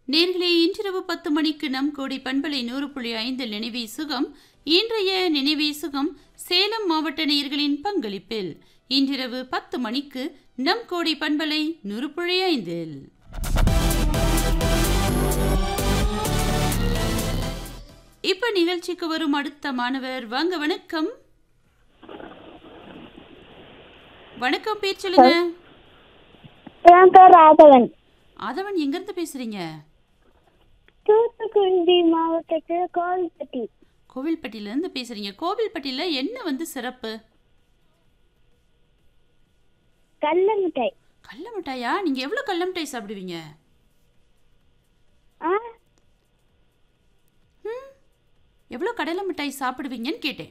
நேர்களே இன்றிரவு பத்து மணிக்கு நம் கோடி பண்பலை நூறு புள்ளி ஐந்து நினைவே சுகம் இன்றைய நினைவே சுகம் சேலம் மாவட்ட நேயர்களின் பங்களிப்பில் இன்றிரவு பத்து மணிக்கு நம் கோடி பண்பலை நூறு புள்ளி ஐந்தில் இப்ப நிகழ்ச்சிக்கு வரும் அடுத்த மாணவர் வாங்க வணக்கம் வணக்கம் பேர் சொல்லுங்க என் பேர் ராகவன் ஆதவன் எங்க இருந்து பேசுறீங்க தூத்துக்குடி மாவட்டத்தில் கோவில்பட்டி கோவில்பட்டியில இருந்து பேசுறீங்க கோவில்பட்டியில என்ன வந்து சிறப்பு கடல மிட்டாய் கடல மிட்டாயா நீங்க எவ்வளவு கடல மிட்டாய் சாப்பிடுவீங்க ஆ ம் எவ்வளவு கடலை மிட்டாய் சாப்பிடுவீங்கன்னு கேட்டேன்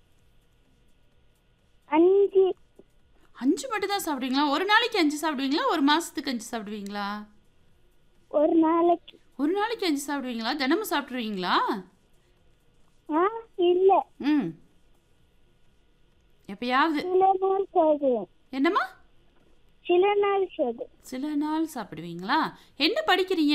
அஞ்சு அஞ்சு மட்டும் தான் சாப்பிடுவீங்களா ஒரு நாளைக்கு அஞ்சு சாப்பிடுவீங்களா ஒரு மாசத்துக்கு அஞ்சு சாப்பிடுவீங்களா ஒரு நாளைக்கு ஒரு நாளைக்கு அஞ்சு சாப்பிடுவீங்களா தினமும் சாப்பிடுவீங்களா ஆ இல்ல ம் எப்பயாவது சில நாள் சாப்பிடுவேன் என்னம்மா சில நாள் சாப்பிடுவேன் சில நாள் சாப்பிடுவீங்களா என்ன படிக்கிறீங்க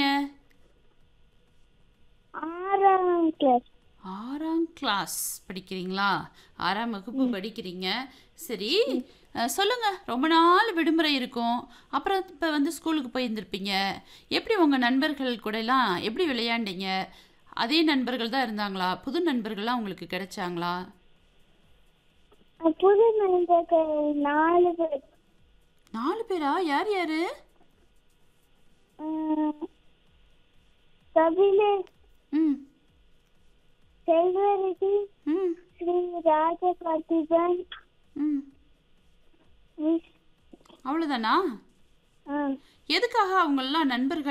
ஆறாம் கிளாஸ் ஆறாம் கிளாஸ் படிக்கிறீங்களா ஆறாம் வகுப்பு படிக்கிறீங்க சரி அஹ், சொல்லுங்க ரொம்ப நாள் விடுமுறை இருக்கும் அப்புறம் இப்போ வந்து ஸ்கூலுக்கு போயிருந்திருப்பீங்க எப்படி உங்கள் நண்பர்கள் கூடலாம் எப்படி விளையாண்டீங்க அதே நண்பர்கள் தான் இருந்தாங்களா புது நண்பர்கள்லாம் உங்களுக்கு கிடைச்சாங்களா புது நண்பர்கள் நாலு பேர் நாலு பேரா யார் யாரு ஆ, கபிலேஷ் ம் செல்வரெட்டி ம் ஸ்ரீ ராஜகார்த்திகன் ம் மிஸ் அவ்வளோதானா ஆ எதுக்காக அவங்களெல்லாம் நண்பர்கள்